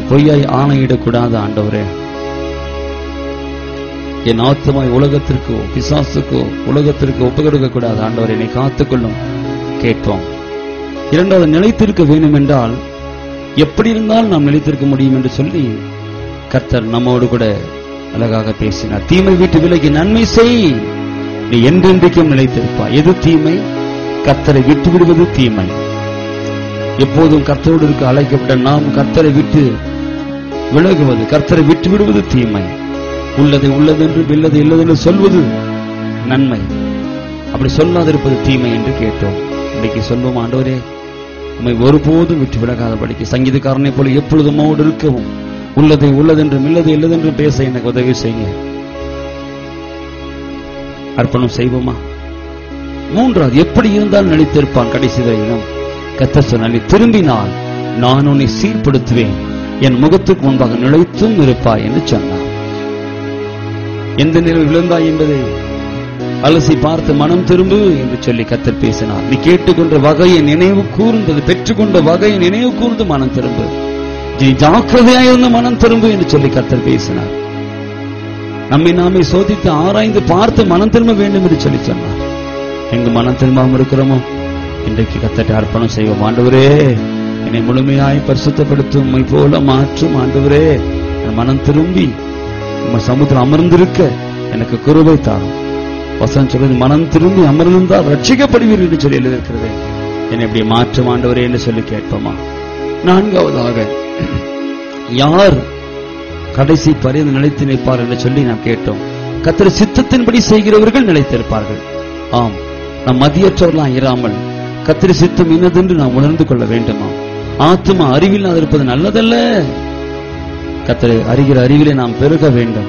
பொய்யாய் ஆணையிடக்கூடாது ஆண்டவரே என் ஆத்மாய் உலகத்திற்கோ பிசாசுக்கோ உலகத்திற்கு ஒப்புக்கொடுக்க கூடாது ஆண்டவர் என்னை காத்துக்கொள்ளும் கேட்போம் இரண்டாவது நிலைத்திருக்க வேண்டும் என்றால் எப்படி இருந்தால் நாம் நிலைத்திருக்க முடியும் என்று சொல்லி கர்த்தர் நம்மோடு கூட அழகாக பேசினார் தீமை விட்டு விலகி நன்மை செய் நீ என்றென்றைக்கும் நிலைத்திருப்பாய் எது தீமை கர்த்தரை விட்டு விடுவது தீமை எப்போதும் கர்த்தரோடு இருக்க அழைக்கப்பட்ட நாம் கர்த்தரை விட்டு விலகுவது கர்த்தரை விட்டு விடுவது தீமை உள்ளதை உள்ளதென்று இல்லது இல்லதென்று சொல்வது நன்மை அப்படி சொல்லாதிருப்பது தீமை என்று கேட்டோம் இன்னைக்கு சொல்வோம் ஆண்டவரே உம்மை ஒருபோதும் விட்டு விலகாதபடிக்கு சங்கீதக்காரனை போல எப்பொழுதும் உம்மோடு இருக்கவும் உள்ளதை உள்ளதென்றும் இல்லது இல்லதென்று பேச எனக்கு உதவி செய்யுங்க அர்ப்பணம் செய்வோமா மூன்றாவது எப்படி இருந்தால் நினைத்திருப்பான் கடைசி வரையிலும் கத்த சொன்னால் நீ திரும்பினால் நான் உன்னை சீர்படுத்துவேன் என் முகத்துக்கு முன்பாக நிலைத்தும் இருப்பாய் என்று சொன்னார் எந்த நிலையில் விழுந்தாய் என்பதை அலசி பார்த்து மனம் திரும்பு என்று சொல்லி கத்தர் பேசினார் நீ கேட்டுக்கொண்ட வகையை நினைவு கூர்ந்தது பெற்றுக்கொண்ட வகையை நினைவு கூர்ந்து மனம் திரும்பு நீ ஜாக்கிரதையாயிருந்து மனம் திரும்பு என்று சொல்லி கத்தர் பேசினார் நம்மை நாமே சோதித்து ஆராய்ந்து பார்த்து மனம் திரும்ப வேண்டும் என்று சொல்லி சொன்னார் எங்கு மனம் திரும்பாமல் இருக்கிறோமோ இன்றைக்கு கத்தட்ட அர்ப்பணம் செய்வோம் ஆண்டவரே என்னை முழுமையாய் பரிசுத்தப்படுத்தும் உம்மை போல மாற்றும் ஆண்டவரே என் மனம் திரும்பி உங்க சமுத்திரம் அமர்ந்திருக்க எனக்கு குருவை தாரும் வசனம் சொல்றது மனம் திரும்பி அமர்ந்திருந்தால் ரட்சிக்கப்படுவீர்கள் என்று சொல்லி எழுதியிருக்கிறது என்னை இப்படி மாற்றும் ஆண்டவரே என்று சொல்லி கேட்போமா நான்காவதாக யார் கடைசி பரிந்து நிலைத்து நிற்பார் என்று சொல்லி நாம் கேட்டோம் கத்திர சித்தத்தின்படி செய்கிறவர்கள் நிலைத்திருப்பார்கள் ஆம் நாம் மதியற்றவர்களாம் இராமல் கத்திரி சித்தம் இன்னதென்று நாம் உணர்ந்து கொள்ள வேண்டுமா ஆத்மா அறிவில்லாத இருப்பது நல்லதல்ல கத்தரை அறிகிற அறிவிலே நாம் பெருக வேண்டும்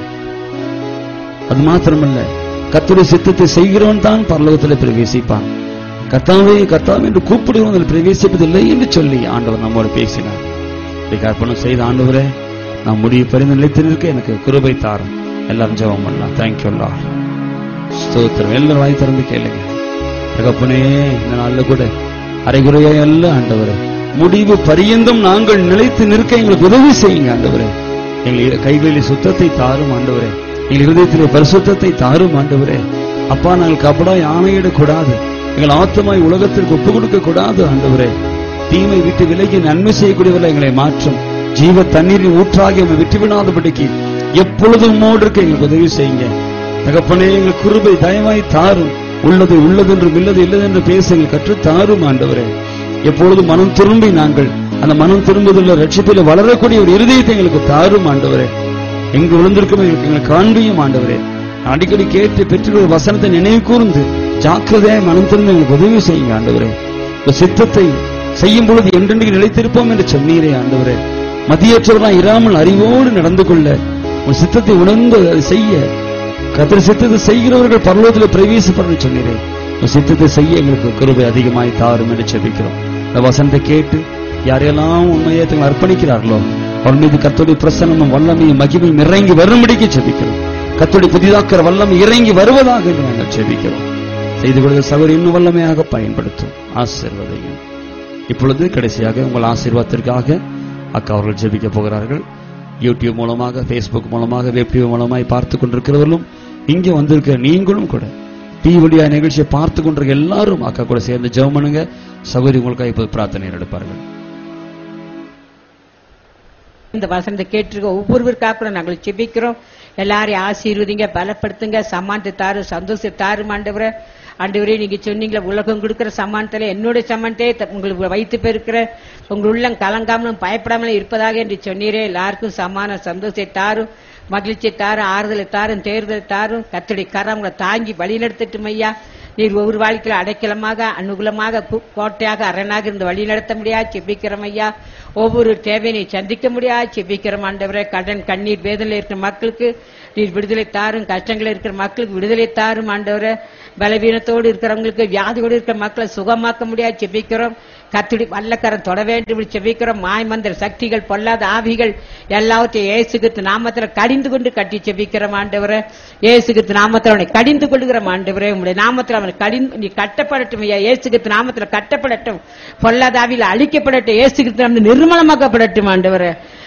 அது மாத்திரமல்ல கத்துடைய சித்தத்தை செய்கிறவன் தான் பரலோகத்தில் பிரவேசிப்பான் கர்த்தாவே கர்த்தாவே என்று கூப்பிடுவன் அதில் பிரவேசிப்பதில்லை என்று சொல்லி ஆண்டவர் நம்மோடு பேசினார் இன்றைக்கு அர்ப்பணம் செய்த ஆண்டவரே நான் முடிவு பரிந்து நிலைத்து நிற்க எனக்கு கிருபை தாரும் எல்லாரும் ஜெபம் பண்ணலாம் தேங்க்யூல்லா ஸ்தோத்திரம் எல்லாரும் வாய் திறந்து கேளுங்க தகப்பனே இந்த நாள்ல கூட அரைகுறையா அல்ல ஆண்டவரே முடிவு பரியந்தம் நாங்கள் நிலைத்து நிற்க எங்களுக்கு உதவி செய்யுங்க ஆண்டவரே எங்கள் கைகளில் சுத்தத்தை தாரும் ஆண்டவரே எங்கள் இருதயத்திலே பரிசுத்தத்தை தாரும் ஆண்டவரே அப்பா நாங்கள் கபடாய் ஆணையிடக்கூடாது எங்கள் ஆத்தமாய் உலகத்திற்கு ஒப்பு கொடுக்க கூடாது ஆண்டவரே தீமை விட்டு விலகி நன்மை செய்யக்கூடியவர்கள் எங்களை மாற்றும் ஜீவ தண்ணீரின் ஊற்றாகி உங்களை விட்டு விடாதபடிக்கு எப்பொழுதும் உம்மோடு இருக்க எங்களுக்கு உதவி செய்யுங்க தகப்பனே எங்கள் குருபை தயவாய் தாரும் உள்ளது உள்ளதென்றும் இல்லது இல்லதென்று பேச எங்கள் கற்று தாரும் ஆண்டவரே எப்பொழுதும் மனம் திரும்பி நாங்கள் அந்த மனம் திரும்புதல் ரட்சிப்பில் வளரக்கூடிய ஒரு இருதயத்தை எங்களுக்கு தாரும் ஆண்டவரே எங்கு விழுந்திருக்கும் எங்களுக்கு எங்களை காண்பியும் ஆண்டவரே அடிக்கடி கேட்டு பெற்ற வசனத்தை நினைவு கூர்ந்து ஜாக்கிரதையாய் மனம் திரும்ப எங்களுக்கு உதவி செய்யுங்க ஆண்டவரே இந்த சித்தத்தை செய்யும் பொழுது என்றென்றைக்கு நிலைத்திருப்போம் என்று சொன்னீரே ஆண்டவரே மதியற்றவர்களாம் இராமல் அறிவோடு நடந்து கொள்ள உன் சித்தத்தை உணர்ந்து அதை செய்ய கத்திர சித்தத்தை செய்கிறவர்கள் பரலோகத்தில் பிரவேசிப்பட சொன்னீரே உன் சித்தத்தை செய்ய எங்களுக்கு கிருபை அதிகமாய் தாரும் என்று செபிக்கிறோம் இந்த வசனத்தை கேட்டு யாரெல்லாம் உண்மையை தங்களை அர்ப்பணிக்கிறார்களோ அவர் மீது கத்தோடைய பிரசனமும் வல்லமையும் மகிமையும் இறங்கி வரும்படிக்கு செபிக்கிறோம் கத்தோடைய புதிதாக்கிற வல்லமை இறங்கி வருவதாக என்று நாங்கள் செபிக்கிறோம் செய்து கொடுத்த சகோதரி இன்னும் வல்லமையாக பயன்படுத்தும் ஆசீர்வதையும் இப்பொழுது கடைசியாக உங்கள் ஆசீர்வாதத்திற்காக அக்கா அவர்கள் ஜெபிக்க போகிறார்கள் யூடியூப் மூலமாக ஃபேஸ்புக் மூலமாக வெப் டிவி மூலமாய் பார்த்து கொண்டிருக்கிறவர்களும் இங்கே வந்திருக்கிற நீங்களும் கூட டி வழியா நிகழ்ச்சியை பார்த்து கொண்டிருக்க எல்லாரும் அக்கா கூட சேர்ந்து ஜெபம் பண்ணுங்க சகோதரி உங்களுக்காக இப்போது பிரார்த்தனை எடுப்பார்கள் இந்த வசனத்தை கேட்டிருக்க ஒவ்வொருவருக்காக கூட நாங்கள் செபிக்கிறோம் எல்லாரையும் ஆசீர்வதிங்க பலப்படுத்துங்க சமானத்தை தாரு சந்தோஷத்தை தாரு ஆண்டவரை ஆண்டவரே நீங்க சொன்னீங்களே உலகம் கொடுக்கிற சமானத்துல என்னுடைய சமானத்தை உங்களுக்கு வைத்து பெருக்கிற உங்கள் உள்ளம் கலங்காமலும் பயப்படாமலும் இருப்பதாக என்று சொன்னீரே எல்லாருக்கும் சமான சந்தோஷத்தை தாரும் மகிழ்ச்சி தாரும் ஆறுதலை தாரும் தேர்தலை தாரும் கத்தடி கரங்களை தாங்கி வழி நடத்தட்டும் ஐயா நீர் ஒவ்வொரு வாழ்க்கையில அடைக்கலமாக அனுகூலமாக கு- கோட்டையாக அரணாக இருந்து வழி நடத்த முடியாது செபிக்கிறோம் ஐயா ஒவ்வொரு தேவையை சந்திக்க முடியாது செபிக்கிறோம் ஆண்டவரே கடன் கண்ணீர் வேதனையில் இருக்கிற மக்களுக்கு நீர் விடுதலை தாரும் கஷ்டங்கள் இருக்கிற மக்களுக்கு விடுதலை தாரும் ஆண்டவரே பலவீனத்தோடு இருக்கிறவங்களுக்கு வியாதியோடு இருக்கிற மக்களை சுகமாக்க முடியாது செபிக்கிறோம் கத்துடி வல்லக்கரம் தொட வேண்டும் என்று செபிக்கிறோம் மாய்மந்திர சக்திகள் பொல்லாத ஆவிகள் எல்லாவற்றையும் இயேசுகிறிஸ்து நாமத்துல கடிந்து கொண்டு கட்டி செபிக்கிறோம் ஆண்டவரே இயேசுகிறிஸ்து நாமத்தில் அவனை கடிந்து கொள்கிறோம் ஆண்டவரே உங்களுடைய நாமத்தில் அவனை கடிந்து நீ கட்டப்படட்டும் ஐயா இயேசுகிறிஸ்து நாமத்தில் கட்டப்படட்டும் பொல்லாத ஆவியில் அழிக்கப்படட்டும் இயேசுகிறிஸ்து நாமத்தில் நிர்மலமாக்கப்படட்டும் ஆண்டவரே